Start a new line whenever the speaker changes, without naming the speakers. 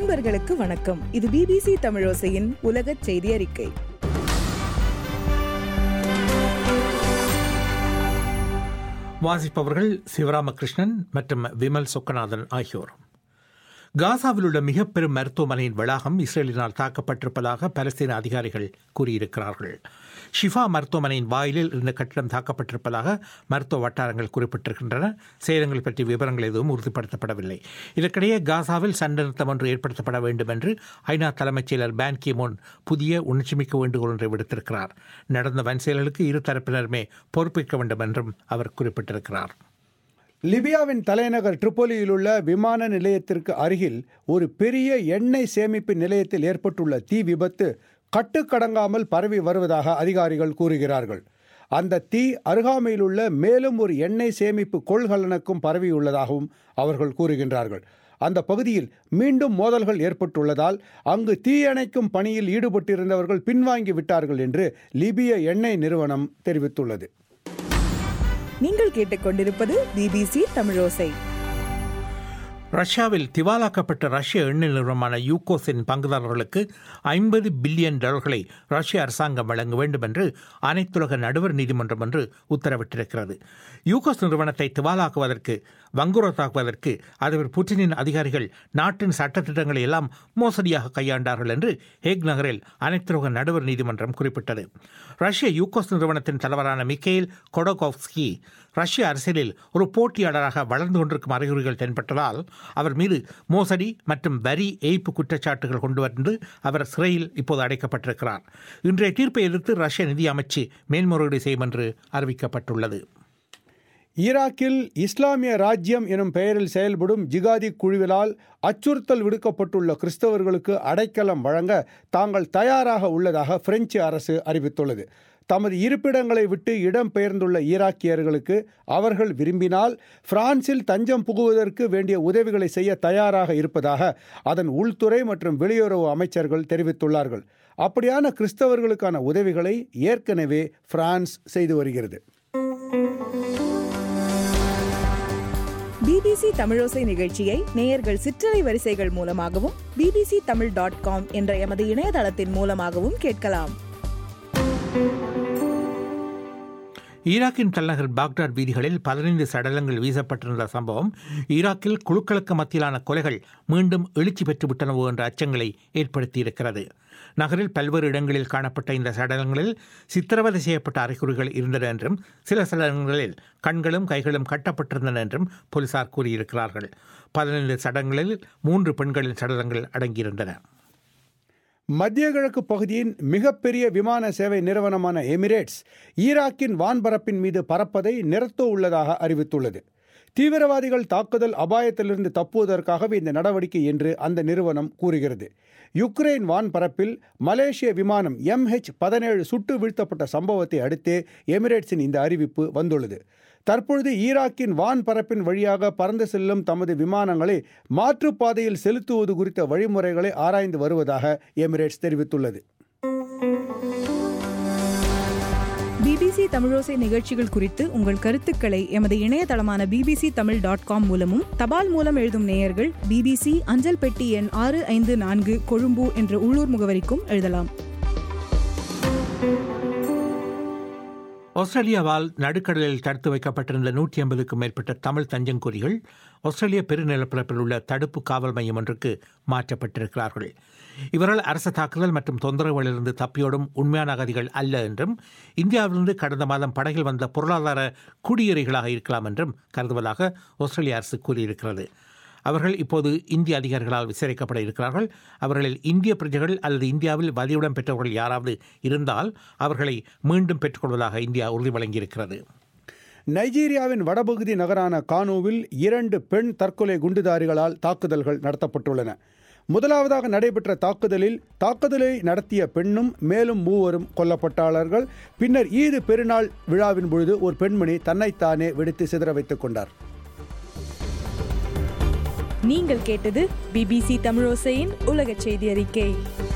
நண்பர்களுக்கு வணக்கம் இது பிபிசி தமிழோசையின் உலகச் செய்தி அறிக்கை
வாசிப்பவர்கள் சிவராமகிருஷ்ணன் மற்றும் விமல் சொக்கநாதன் ஆகியோர் காசாவில் உள்ள மிக பெரும் மருத்துவமனையின் வளாகம் இஸ்ரேலினால் தாக்கப்பட்டிருப்பதாக பலஸ்தீன அதிகாரிகள் கூறியிருக்கிறார்கள் ஷிஃபா மருத்துவமனையின் வாயிலில் இருந்த கட்டிடம் தாக்கப்பட்டிருப்பதாக மருத்துவ வட்டாரங்கள் குறிப்பிட்டிருக்கின்றன சேதங்கள் பற்றி விவரங்கள் எதுவும் உறுதிப்படுத்தப்படவில்லை இதற்கிடையே காசாவில் சண்டை நிறுத்தம் ஒன்று ஏற்படுத்தப்பட வேண்டும் என்று ஐநா தலைமைச் செயலர் பான் கிமோன் புதிய உணர்ச்சிமிக்க வேண்டுகோள் ஒன்றை விடுத்திருக்கிறார் நடந்த வன் செயல்களுக்கு இரு தரப்பினருமே பொறுப்பேற்க வேண்டும் என்றும் அவர் குறிப்பிட்டிருக்கிறார்
லிபியாவின் தலைநகர் ட்ரிப்போலியில் உள்ள விமான நிலையத்திற்கு அருகில் ஒரு பெரிய எண்ணெய் சேமிப்பு நிலையத்தில் ஏற்பட்டுள்ள தீ விபத்து கட்டுக்கடங்காமல் பரவி வருவதாக அதிகாரிகள் கூறுகிறார்கள் அந்த தீ அருகாமையில் உள்ள மேலும் ஒரு எண்ணெய் சேமிப்பு கொள்கலனுக்கும் பரவியுள்ளதாகவும் அவர்கள் கூறுகின்றார்கள் அந்த பகுதியில் மீண்டும் மோதல்கள் ஏற்பட்டுள்ளதால் அங்கு தீயணைக்கும் பணியில் ஈடுபட்டிருந்தவர்கள் பின்வாங்கி விட்டார்கள் என்று லிபிய எண்ணெய் நிறுவனம் தெரிவித்துள்ளது
நீங்கள் கேட்டுக்கொண்டிருப்பது பிபிசி தமிழோசை
ரஷ்யாவில் திவாலாக்கப்பட்ட ரஷ்ய எண்ணெய் நிறுவனமான யூகோஸின் பங்குதாரர்களுக்கு ஐம்பது பில்லியன் டாலர்களை ரஷ்ய அரசாங்கம் வழங்க வேண்டும் என்று அனைத்துலக நடுவர் நீதிமன்றம் என்று உத்தரவிட்டிருக்கிறது யூகோஸ் நிறுவனத்தை திவாலாக்குவதற்கு வங்குரோத்தாக்குவதற்கு அதிபர் புட்டினின் அதிகாரிகள் நாட்டின் சட்டத்திட்டங்களை எல்லாம் மோசடியாக கையாண்டார்கள் என்று ஹேக் நகரில் அனைத்துலக நடுவர் நீதிமன்றம் குறிப்பிட்டது ரஷ்ய யூகோஸ் நிறுவனத்தின் தலைவரான மிக்கேல் கொடோகோவ்ஸ்கி ரஷ்ய அரசியலில் ஒரு போட்டியாளராக வளர்ந்து கொண்டிருக்கும் அறிகுறிகள் தென்பட்டதால் அவர் மீது மோசடி மற்றும் வரி ஏய்ப்பு குற்றச்சாட்டுகள் கொண்டு வந்து அவர் சிறையில் இப்போது அடைக்கப்பட்டிருக்கிறார் இன்றைய தீர்ப்பை எதிர்த்து ரஷ்ய நிதி அமைச்சு மேல்முறையீடு செய்யும் என்று அறிவிக்கப்பட்டுள்ளது
ஈராக்கில் இஸ்லாமிய ராஜ்யம் எனும் பெயரில் செயல்படும் ஜிகாதி குழுவினால் அச்சுறுத்தல் விடுக்கப்பட்டுள்ள கிறிஸ்தவர்களுக்கு அடைக்கலம் வழங்க தாங்கள் தயாராக உள்ளதாக பிரெஞ்சு அரசு அறிவித்துள்ளது தமது இருப்பிடங்களை விட்டு இடம் பெயர்ந்துள்ள ஈராக்கியர்களுக்கு அவர்கள் விரும்பினால் பிரான்சில் தஞ்சம் புகுவதற்கு வேண்டிய உதவிகளை செய்ய தயாராக இருப்பதாக அதன் உள்துறை மற்றும் வெளியுறவு அமைச்சர்கள் தெரிவித்துள்ளார்கள் அப்படியான கிறிஸ்தவர்களுக்கான உதவிகளை ஏற்கனவே பிரான்ஸ் செய்து வருகிறது
பிபிசி தமிழோசை நிகழ்ச்சியை நேயர்கள் சிற்றலை வரிசைகள் மூலமாகவும் பிபிசி தமிழ் டாட் காம் என்ற எமது இணையதளத்தின் மூலமாகவும் கேட்கலாம்
ஈராக்கின் தலைநகர் பாக்தாத் வீதிகளில் பதினைந்து சடலங்கள் வீசப்பட்டிருந்த சம்பவம் ஈராக்கில் குழுக்களுக்கு மத்தியிலான கொலைகள் மீண்டும் எழுச்சி பெற்றுவிட்டனவோ என்ற அச்சங்களை ஏற்படுத்தியிருக்கிறது நகரில் பல்வேறு இடங்களில் காணப்பட்ட இந்த சடலங்களில் சித்திரவதை செய்யப்பட்ட அறிகுறிகள் இருந்தன என்றும் சில சடலங்களில் கண்களும் கைகளும் கட்டப்பட்டிருந்தன என்றும் போலீசார் கூறியிருக்கிறார்கள் பதினைந்து சடலங்களில் மூன்று பெண்களின் சடலங்கள் அடங்கியிருந்தன
மத்திய கிழக்கு பகுதியின் மிகப்பெரிய விமான சேவை நிறுவனமான எமிரேட்ஸ் ஈராக்கின் வான்பரப்பின் மீது பறப்பதை நிறுத்த உள்ளதாக அறிவித்துள்ளது தீவிரவாதிகள் தாக்குதல் அபாயத்திலிருந்து தப்புவதற்காகவே இந்த நடவடிக்கை என்று அந்த நிறுவனம் கூறுகிறது யுக்ரைன் வான்பரப்பில் மலேசிய விமானம் எம்ஹெச் பதினேழு சுட்டு வீழ்த்தப்பட்ட சம்பவத்தை அடுத்தே எமிரேட்ஸின் இந்த அறிவிப்பு வந்துள்ளது தற்பொழுது ஈராக்கின் வான் பரப்பின் வழியாக பறந்து செல்லும் தமது விமானங்களை மாற்றுப்பாதையில் செலுத்துவது குறித்த வழிமுறைகளை ஆராய்ந்து வருவதாக எமிரேட்ஸ் தெரிவித்துள்ளது
பிபிசி தமிழோசை நிகழ்ச்சிகள் குறித்து உங்கள் கருத்துக்களை எமது இணையதளமான பிபிசி தமிழ் டாட் காம் மூலமும் தபால் மூலம் எழுதும் நேயர்கள் பிபிசி அஞ்சல் பெட்டி எண் ஆறு ஐந்து நான்கு கொழும்பு என்ற உள்ளூர் முகவரிக்கும் எழுதலாம்
ஆஸ்திரேலியாவால் நடுக்கடலில் தடுத்து வைக்கப்பட்டிருந்த நூற்றி ஐம்பதுக்கும் மேற்பட்ட தமிழ் தஞ்சங்கொரிகள் ஆஸ்திரேலிய பெருநிலப்பரப்பில் உள்ள தடுப்பு காவல் மையம் ஒன்றுக்கு மாற்றப்பட்டிருக்கிறார்கள் இவர்கள் அரசு தாக்குதல் மற்றும் தொந்தரவுகளிலிருந்து தப்பியோடும் உண்மையான அகதிகள் அல்ல என்றும் இந்தியாவிலிருந்து கடந்த மாதம் படகில் வந்த பொருளாதார குடியேறிகளாக இருக்கலாம் என்றும் கருதுவதாக ஆஸ்திரேலிய அரசு கூறியிருக்கிறது அவர்கள் இப்போது இந்திய அதிகாரிகளால் விசாரிக்கப்பட இருக்கிறார்கள் அவர்களில் இந்திய பிரஜைகள் அல்லது இந்தியாவில் வதியுடன் பெற்றவர்கள் யாராவது இருந்தால் அவர்களை மீண்டும் பெற்றுக்கொள்வதாக இந்தியா உறுதி வழங்கியிருக்கிறது
நைஜீரியாவின் வடபகுதி நகரான கானோவில் இரண்டு பெண் தற்கொலை குண்டுதாரிகளால் தாக்குதல்கள் நடத்தப்பட்டுள்ளன முதலாவதாக நடைபெற்ற தாக்குதலில் தாக்குதலை நடத்திய பெண்ணும் மேலும் மூவரும் கொல்லப்பட்டாளர்கள் பின்னர் ஈது பெருநாள் விழாவின் பொழுது ஒரு பெண்மணி தன்னைத்தானே வெடித்து சிதற வைத்துக் கொண்டார்
நீங்கள் கேட்டது பிபிசி தமிழோசையின் உலகச் செய்தி அறிக்கை